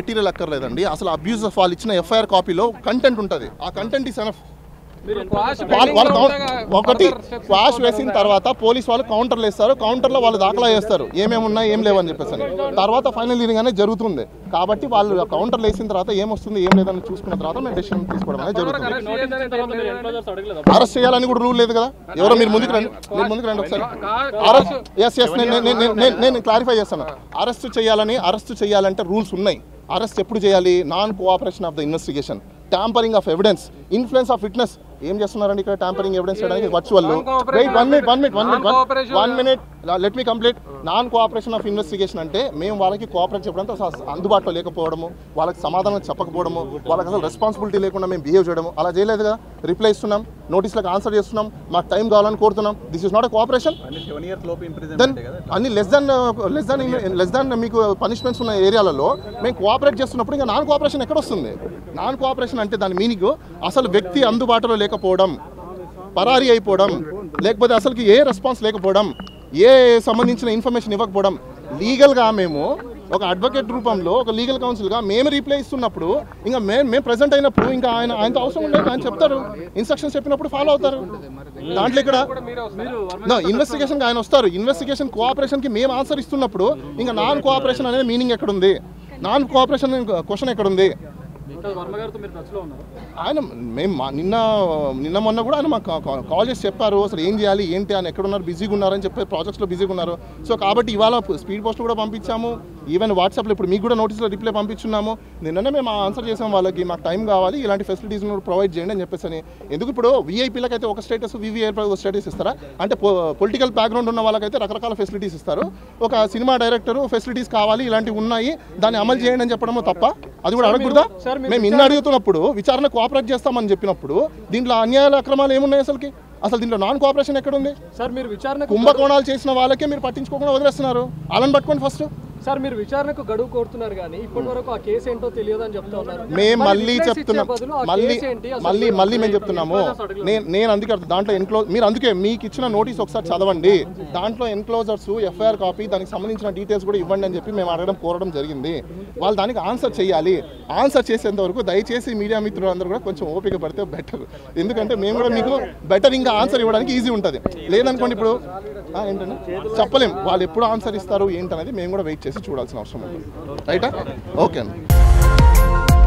Material అక్కర్లేదండి అసలు abuse of వాళ్ళు ఇచ్చిన ఎఫ్ఐఆర్ కాపీలో కంటెంట్ ఉంటుంది ఆ కంటెంట్ ఇస్ ఎనఫ్ మీరు క్వాష్ వాళ్ళు వాళ్ళు పెండింగ్లో కౌం- ఉండగా ఒకటి further steps క్వాష్ తీసుకోవడం వేసిన తర్వాత పోలీస్ వాళ్ళు కౌంటర్లు వేస్తారు కౌంటర్లో వాళ్ళు దాఖలా చేస్తారు ఏమేమి ఉన్నాయి ఏం లేవని చెప్పేసి అని. తర్వాత ఫైనల్ హియరింగ్ అనేది జరుగుతుంది కాబట్టి వాళ్ళు కౌంటర్లు వేసిన తర్వాత ఏమొస్తుంది ఏం లేదని చూసుకున్న తర్వాత మేము డెసిషన్ తీసుకోవడం అనేది జరుగుతుంది అరెస్ట్ చేసిన తర్వాత మీరు ఎన్క్లోజర్స్ అరెస్ట్ చేయాలని కూడా రూల్ లేదు కదా ఎవరో మీరు ముందుకు రండి మీరు ముందుకు రండి ఒకసారి అరెస్ట్ ఎస్ ఎస్ నేను క్లారిఫై చేస్తాను అరెస్ట్ చేయాలని అరెస్ట్ చేయాలంటే రూల్స్ ఉన్నాయి అరెస్ట్ ఎప్పుడు చేయాలి non cooperation of the investigation tampering of evidence influence of fitness ఏం చేస్తున్నారండి ఇక్కడ ట్యాంపరింగ్ ఎవిడెన్స్ చేయడానికి virtual Non-cooperation wait one minute one minute one minute Non-cooperation. One minute let me complete non cooperation of investigation అంటే మేము వాళ్ళకి cooperate చెప్పడంతో అసలు అందుబాటులో లేకపోవడము వాళ్ళకి సమాధానం చెప్పకపోవడము వాళ్ళకి అసలు రెస్పాన్సిబిలిటీ లేకుండా మేము బిహేవ్ చేయడము అలా చేయలేదు కదా రిప్లై ఇస్తున్నాం నోటీస్లకు ఆన్సర్ చేస్తున్నాం మాకు టైం కావాలని కోరుతున్నాం this is not a cooperation అన్ని సెవెన్ ఇయర్స్ లోపు దెన్ ఇంప్రిజన్మెంట్ కదా అన్ని less than less than less than మీకు పనిష్మెంట్స్ ఉన్న ఏరియాలలో మేము కోఆపరేట్ చేస్తున్నప్పుడు ఇంకా నాన్ కోఆపరేషన్ ఎక్కడ వస్తుంది నాన్ కోఆపరేషన్ అంటే దాని మీనింగ్ అసలు వ్యక్తి అందుబాటులో లేకపోవడం పరారీ అయిపోవడం లేకపోతే అసలుకి ఏ రెస్పాన్స్ లేకపోవడం ఏ సంబంధించిన ఇన్ఫర్మేషన్ ఇవ్వకపోవడం లీగల్గా మేము ఒక అడ్వకేట్ రూపంలో ఒక లీగల్ కౌన్సిల్గా మేము రీప్లై ఇస్తున్నప్పుడు ఇంకా మేము మేము ప్రజెంట్ అయినప్పుడు ఇంకా ఆయన ఆయనతో అవసరం ఉండదు ఆయన చెప్తారు ఇన్స్ట్రక్షన్స్ చెప్పినప్పుడు ఫాలో అవుతారు దాంట్లో ఇక్కడ నో ఇన్వెస్టిగేషన్ ఆయన వస్తారు ఇన్వెస్టిగేషన్ కోఆపరేషన్ కి మేము ఆన్సర్ ఇస్తున్నప్పుడు ఇంకా నాన్ కోఆపరేషన్ అనేది మీనింగ్ ఎక్కడ ఉంది నాన్ కోఆపరేషన్ క్వశ్చన్ ఎక్కడ ఉంది వర్మ గారితో మీరు టచ్ లో ఉన్నారు ఆయన మేము మా- నిన్న నిన్న మొన్న కూడా ఆయన మాకు కా- కా- కాల్ చేసి చెప్పారు అసలు ఏం చేయాలి ఏంటి అని ఎక్కడ ఉన్నారు బిజీగా ఉన్నారని చెప్పి ప్రాజెక్ట్స్లో బిజీగా ఉన్నారు సో కాబట్టి ఇవాళ స్పీడ్ పోస్ట్ కూడా పంపించాము ఈవెన్ వాట్సాప్లో ఇప్పుడు మీకు కూడా నోటీస్లో రిప్లై పంపించున్నాము నిన్ననే మేము ఆన్సర్ చేసాం వాళ్ళకి మాకు టైం కావాలి ఇలాంటి ఫెసిలిటీస్ ప్రొవైడ్ చేయండి అని చెప్పేసి అని ఎందుకు ఇప్పుడు వీఐపీలకు అయితే ఒక స్టేటస్ వివిఐ ఒక స్టేటస్ ఇస్తారా అంటే పొలిటికల్ బ్యాక్గ్రౌండ్ ఉన్న వాళ్ళకైతే రకరకాల ఫెసిలిటీస్ ఇస్తారు ఒక సినిమా డైరెక్టర్ ఫెసిలిటీస్ కావాలి ఇలాంటివి ఉన్నాయి దాన్ని అమలు చేయండి అని చెప్పడము తప్ప అది కూడా అడగకూడదా మేము ఇన్ని అడుగుతున్నప్పుడు విచారణ కోఆపరేట్ చేస్తామని చెప్పినప్పుడు దీంట్లో అన్యాయాల అక్రమాలు ఏమున్నాయి అసలుకి అసలు దీంట్లో నాన్ కోఆపరేషన్ ఎక్కడుంది సార్ మీరు విచారణకు కుంభకోణాలు చేసిన వాళ్ళకే మీరు పట్టించుకోకుండా వదిలేస్తున్నారు వాళ్ళని పట్టుకోండి ఫస్ట్ సార్ మీరు విచారణకు గడువు కోరుతున్నారు కానీ ఇప్పటి వరకు ఆ కేసు ఏంటో తెలియదు అని చెప్తా ఉన్నారు మేము మరి మళ్ళీ witness ఇచ్చే చెప్తున్నాం బదులు ఆ మళ్ళీ కేసు ఏంటి? అసలు మళ్ళీ మీరు మళ్ళీ మేము అసలు చెప్తున్నాము enclosures అడగలేదు. నేను నేను అందుకే అర్థం- దాంట్లో ఎన్క్లోజ్ మీరు అందుకే మీకు ఇచ్చిన నోటీస్ ఒకసారి చదవండి దాంట్లో ఎన్క్లోజర్స్ ఎఫ్ఐఆర్ కాపీ దానికి సంబంధించిన డీటెయిల్స్ కూడా ఇవ్వండి అని చెప్పి మేము అడగడం కోరడం జరిగింది వాళ్ళు దానికి ఆన్సర్ చేయాలి ఆన్సర్ చేసేంత వరకు దయచేసి మీడియా మిత్రులు అందరూ కూడా కొంచెం ఓపిక పడితే బెటర్ ఎందుకంటే మేము కూడా మీకు బెటర్ ఇంకా ఆన్సర్ ఇవ్వడానికి ఈజీ ఉంటుంది లేదనుకోండి ఇప్పుడు ఆ, ఏంటండి చెప్పలేం వాళ్ళు ఎప్పుడు ఆన్సర్ ఇస్తారు ఏంటనేది మేము కూడా వెయిట్ చేసి చూడాల్సిన అవసరం ఉంటుంది రైటా ఓకే అండి